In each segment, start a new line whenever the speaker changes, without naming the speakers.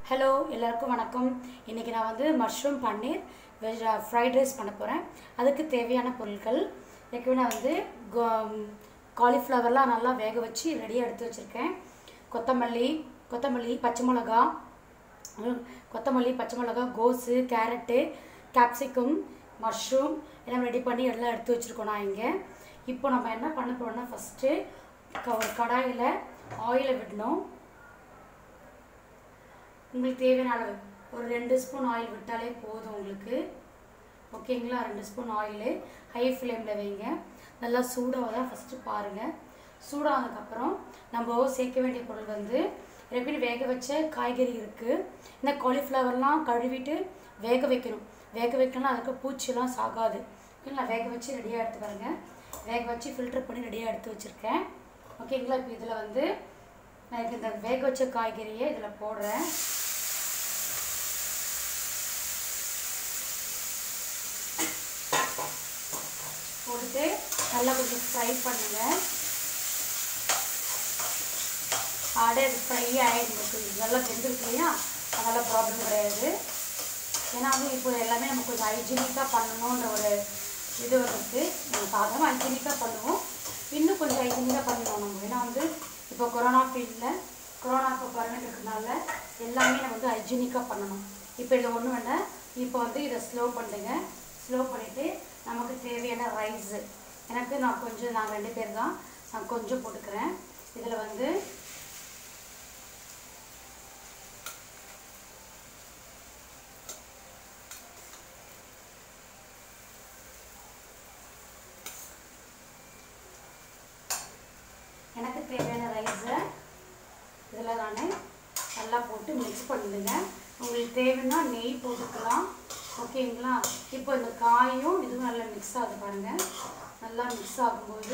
hello எல்லாருக்கும் வணக்கம் இன்றைக்கி நான் வந்து mushroom paneer veg fried rice பண்ண போகிறேன் அதுக்கு தேவையான பொருட்கள் ஏற்கனவே நான் வந்து காலிஃப்ளவர்லாம் நல்லா வேக வச்சு ரெடியாக எடுத்து வச்சுருக்கேன் கொத்தமல்லி கொத்தமல்லி பச்சை மிளகா உம், கொத்தமல்லி பச்சை மிளகா கோஸு கேரட்டு கேப்சிகம் மஷ்ரூம் எல்லாம் ரெடி பண்ணி எல்லாம் எடுத்து வச்சுருக்கோம் நான் இங்கே இப்போ நம்ம என்ன பண்ண போகிறோம்னா ஃபஸ்ட்டு ஒரு கடாயில் ஆயிலை விடணும் உங்களுக்கு தேவையான அளவு ஒரு ரெண்டு ஸ்பூன் ஆயில் விட்டாலே போதும் உங்களுக்கு ஓகேங்களா ரெண்டு ஸ்பூன் ஆயிலு ஹை ஃப்ளேமில் வைங்க நல்லா சூடாக தான் ஃபஸ்ட்டு பாருங்கள் சூடானதுக்கப்புறம் நம்ம சேர்க்க வேண்டிய பொருள் வந்து எப்படி வேக வச்ச காய்கறி இருக்குது இந்த காலிஃப்ளவர்லாம் கழுவிட்டு வேக வைக்கணும் வேக வைக்கலாம் அதுக்கு பூச்சிலாம் சாகாது ஓகேங்களா வேக வச்சு ரெடியாக எடுத்து பாருங்க வேக வச்சு ஃபில்டர் பண்ணி ரெடியாக எடுத்து வச்சுருக்கேன் ஓகேங்களா இப்போ இதில் வந்து நான் இதுக்கு இந்த வேக வச்ச காய்கறியை இதில் போடுறேன் போட்டுட்டு நல்லா கொஞ்சம் ஃப்ரை பண்ணுங்க ஆடே அது ஃப்ரை ஆகிடுது நல்லா வெந்திருக்கு இல்லையா அதனால் ப்ராப்ளம் கிடையாது ஏன்னா வந்து இப்போ எல்லாமே நம்ம கொஞ்சம் ஹைஜீனிக்காக பண்ணணுன்ற ஒரு இது வந்துருக்கு நம்ம சாதாரண ஹைஜீனிக்காக பண்ணுவோம் இன்னும் கொஞ்சம் ஹைஜீனிக்காக பண்ணணும் நம்ம ஏன்னா வந்து இப்போ கொரோனா ஃபீல்டில் கொரோனா இப்போ பரவிட்டு இருக்கிறதுனால எல்லாமே நம்ம வந்து ஹைஜீனிக்காக பண்ணணும் இப்போ இதில் ஒன்று வேண்டாம் இப்போ வந்து இதை ஸ்லோ பண்ணுங்க ஸ்லோ பண்ணிவிட்டு நமக்கு தேவையான ரைஸு எனக்கு நான் கொஞ்சம் நான் ரெண்டு பேர் தான் நான் கொஞ்சம் போட்டுக்கிறேன் இதில் வந்து எனக்கு தேவையான ரைஸை இதில் நான் நல்லா போட்டு மிக்ஸ் பண்ணிடுங்க உங்களுக்கு தேவைன்னா நெய் போட்டுக்கலாம் ஓகேங்களா இப்போ இந்த காயும் இதுவும் நல்லா மிக்ஸ் ஆகுது பாருங்கள் நல்லா மிக்ஸ் ஆகும்போது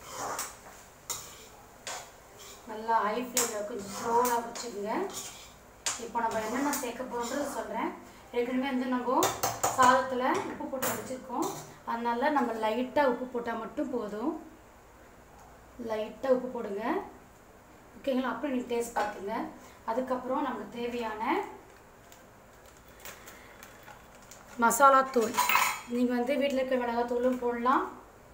நல்லா ஹை ஃப்ளேமில் கொஞ்சம் ஸ்லோவாக வச்சுக்கோங்க இப்போ நம்ம என்னென்ன சேர்க்க போகிறோன்றது சொல்கிறேன் ஏற்கனவே வந்து நம்ம சாதத்தில் உப்பு போட்டு வச்சுருக்கோம் அதனால நம்ம லைட்டாக உப்பு போட்டால் மட்டும் போதும் லைட்டாக உப்பு போடுங்க ஓகேங்களா அப்புறம் நீங்கள் டேஸ்ட் பார்த்துங்க அதுக்கப்புறம் நமக்கு தேவையான மசாலா தூள் நீங்கள் வந்து வீட்டில் இருக்க மிளகாத்தூளும் போடலாம்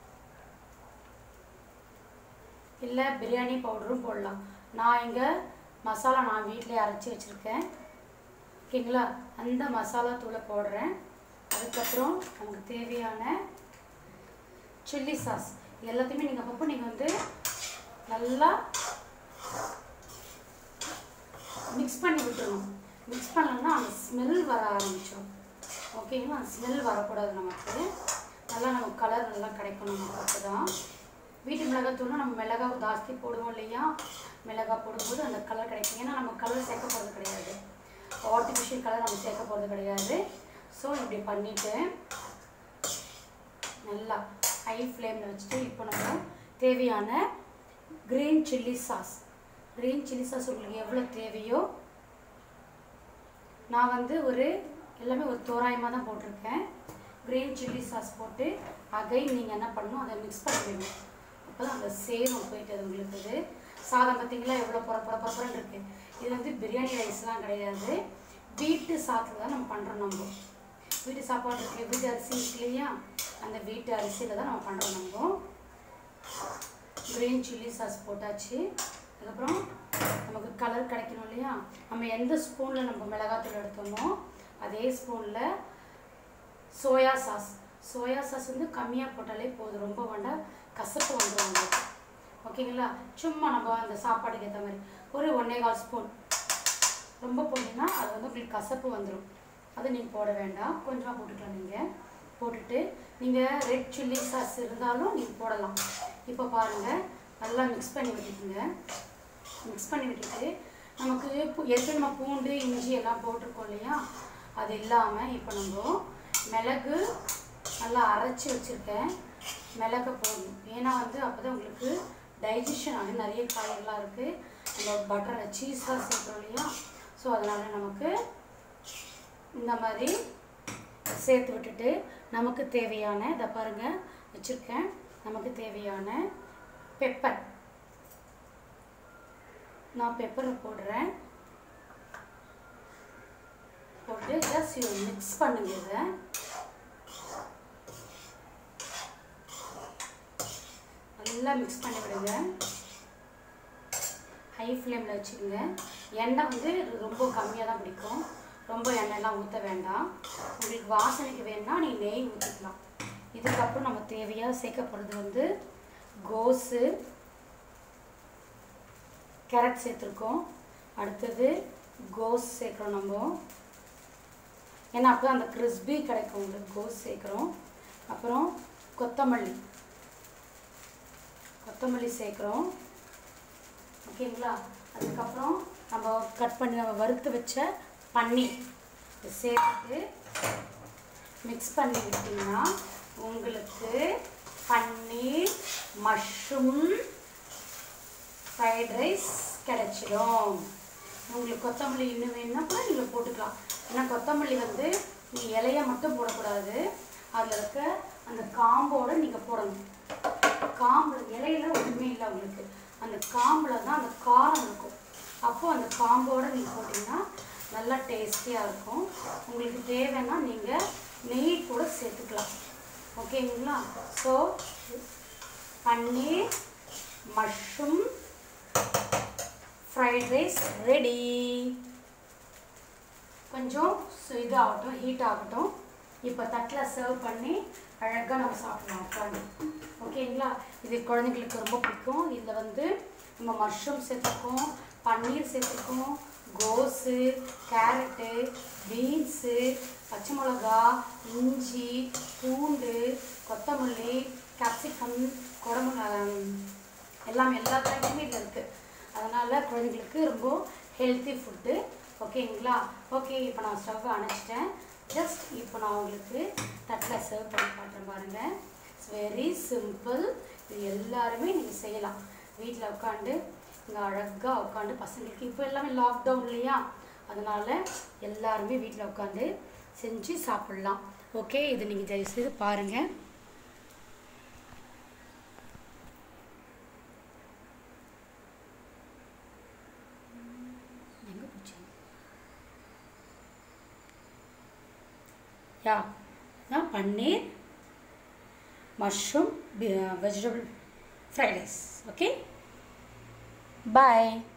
இல்லை பிரியாணி பவுடரும் போடலாம் நான் இங்கே மசாலா நான் வீட்டிலே அரைச்சி வச்சுருக்கேன் ஓகேங்களா அந்த மசாலா தூளை போடுறேன் அதுக்கப்புறம் நமக்கு தேவையான சில்லி சாஸ் எல்லாத்தையுமே நீங்கள் அப்பப்போ நீங்கள் வந்து நல்லா மிக்ஸ் பண்ணி விட்டுறணும் மிக்ஸ் பண்ணலன்னா அந்த ஸ்மெல் வர ஆரம்பிச்சிடும் ஓகேங்களா அந்த ஸ்மெல் வரக்கூடாது நமக்கு நல்லா நமக்கு கலர் நல்லா கிடைக்கும் நமக்கு அப்போ தான் வீட்டு மிளகாத்தூள்னா நம்ம மிளகாய் ஜாஸ்தி போடுவோம் இல்லையா மிளகாய் போடும்போது அந்த கலர் கிடைக்கும் ஏன்னா நம்ம கலர் சேர்க்க போகிறது கிடையாது ஆர்டிஃபிஷியல் கலர் நம்ம சேர்க்க போகிறது கிடையாது ஸோ இப்படி பண்ணிவிட்டு நல்லா ஹை ஃப்ளேமில் வச்சுட்டு இப்போ நம்ம தேவையான green chilli sauce green chilli sauce உங்களுக்கு எவ்வளோ தேவையோ நான் வந்து ஒரு எல்லாமே ஒரு தோராயமாக தான் போட்டிருக்கேன் க்ரீன் சில்லி சாஸ் போட்டு அகைன் நீங்கள் என்ன பண்ணணும் அதை மிக்ஸ் பண்ணிடணும் அப்போ தான் அந்த சேரும் போயிட்டு அது உங்களுக்கு இது சாதம் பார்த்தீங்களா எவ்வளோ புற புற புறப்புறன்னு இருக்குது இது வந்து பிரியாணி ரைஸ்லாம் கிடையாது வீட்டு சாதத்தில் தான் நம்ம பண்ணுறோம் நம்ம வீட்டு சாப்பாடு இருக்கு வீட்டு அரிசி இருக்கு இல்லையா அந்த வீட்டு அரிசியில் தான் நம்ம பண்ணுறோம் நம்ம க்ரீன் சில்லி சாஸ் போட்டாச்சு அதுக்கப்புறம் நமக்கு கலர் கிடைக்கணும் இல்லையா நம்ம எந்த ஸ்பூனில் நம்ம மிளகாத்தூள் எடுத்தோமோ அதே ஸ்பூனில் சோயா சாஸ் சோயா சாஸ் வந்து கம்மியாக போட்டாலே போதும் ரொம்ப வேண்டாம் கசப்பு வந்துடும் உங்களுக்கு ஓகேங்களா சும்மா நம்ம அந்த சாப்பாடுக்கு ஏற்ற மாதிரி ஒரு ஒன்றே கால் ஸ்பூன் ரொம்ப போட்டிங்கன்னா அது வந்து உங்களுக்கு கசப்பு வந்துடும் அதை நீங்கள் போட வேண்டாம் கொஞ்சமாக போட்டுக்கலாம் நீங்கள் போட்டுட்டு நீங்கள் ரெட் சில்லி சாஸ் இருந்தாலும் நீங்கள் போடலாம் இப்போ பாருங்கள் நல்லா மிக்ஸ் பண்ணி விட்டுக்குங்க மிக்ஸ் பண்ணி விட்டுட்டு நமக்கு பூ- ஏற்கனவே நம்ம பூண்டு இஞ்சி எல்லாம் போட்டிருக்கோம் இல்லையா அது இல்லாமல் இப்போ நம்ம மிளகு நல்லா அரைச்சி வச்சுருக்கேன் மிளகு போடணும் ஏன்னா வந்து அப்போ தான் உங்களுக்கு டைஜஷன் ஆகும் நிறைய காயெல்லாம் இருக்குது நம்ம பட்டர் சீஸ்லாம் சேர்க்குறோம் இல்லையா ஸோ அதனால் நமக்கு இந்த மாதிரி சேர்த்து விட்டுட்டு நமக்கு தேவையான இதை பாருங்கள் வச்சுருக்கேன் நமக்கு தேவையான பெப்பர் நான் பெப்பரை போடுறேன் ஜஸ்ட் யூ மிக்ஸ் பண்ணுங்க இதை நல்லா மிக்ஸ் பண்ணி விடுங்க ஹை ஃப்ளேமில் வச்சுக்கோங்க எண்ணெய் வந்து ரொம்ப கம்மியாக தான் பிடிக்கும் ரொம்ப எண்ணெய்லாம் ஊற்ற வேண்டாம் உங்களுக்கு வாசனைக்கு வேணும்னா நீங்கள் நெய் ஊற்றிக்கலாம் இதுக்கப்புறம் நம்ம தேவையாக சேர்க்க போகிறது வந்து கோஸு கேரட் சேர்த்துருக்கோம் அடுத்தது கோஸ் சேர்க்குறோம் நம்ம ஏன்னா அப்போ அந்த கிறிஸ்பி கிடைக்கும் உங்களுக்கு கோஸ் சேர்க்குறோம் அப்புறம் கொத்தமல்லி கொத்தமல்லி சேர்க்குறோம் ஓகேங்களா அதுக்கப்புறம் நம்ம கட் பண்ணி நம்ம வறுத்து வச்ச பன்னீர் இதை சேர்த்துட்டு மிக்ஸ் பண்ணி விட்டிங்கன்னா உங்களுக்கு பன்னீர் மஷ்ரூம் ஃப்ரைட் ரைஸ் கிடைச்சிடும் உங்களுக்கு கொத்தமல்லி இன்னும் வேணும்னா கூட நீங்கள் போட்டுக்கலாம் ஏன்னா கொத்தமல்லி வந்து நீங்கள் இலைய மட்டும் போடக்கூடாது அதில் இருக்க அந்த காம்போட நீங்கள் போடணும் காம்பு இலையில ஒன்றுமே இல்லை உங்களுக்கு அந்த காம்பில் தான் அந்த காரம் இருக்கும் அப்போது அந்த காம்போட நீங்கள் போட்டிங்கன்னா நல்லா டேஸ்டியாக இருக்கும் உங்களுக்கு தேவைன்னா நீங்கள் நெய் கூட சேர்த்துக்கலாம் ஓகேங்களா so paneer mushroom fried rice ready கொஞ்சம் சு- இது ஆகட்டும் ஹீட் ஆகட்டும் இப்போ தட்டில் சர்வ் பண்ணி அழகாக நம்ம சாப்பிடலாம் உட்காந்து ஓகேங்களா இது குழந்தைங்களுக்கு ரொம்ப பிடிக்கும் இதில் வந்து நம்ம மஷ்ரூம் சேர்த்துருக்கோம் பன்னீர் சேர்த்துருக்கோம் கோஸு கேரட்டு பீன்ஸு பச்சை மிளகா இஞ்சி பூண்டு கொத்தமல்லி கேப்சிகம் குடமிளகா எல்லாமே எல்லா காய்கறியுமே இதில் இருக்குது அதனால் குழந்தைங்களுக்கு ரொம்ப ஹெல்த்தி ஃபுட்டு ஓகேங்களா ஓகே இப்போ நான் ஸ்டவ் அணைச்சிட்டேன் ஜஸ்ட் இப்போ நான் உங்களுக்கு தட்டில் சர்வ் பண்ணி காட்டுறேன் பாருங்கள் இட்ஸ் வெரி சிம்பிள் இது எல்லாருமே நீங்கள் செய்யலாம் வீட்டில் உட்காந்து இங்கே அழகாக உட்காந்து பசங்களுக்கு இப்போ எல்லாமே லாக்டவுன் இல்லையா அதனால் எல்லாருமே வீட்டில் உட்காந்து செஞ்சு சாப்பிட்லாம் ஓகே இது நீங்கள் தயவுசெய்து பாருங்கள் எங்கே போச்சு யா நான் paneer mushroom vegetable fried rice okay பாய்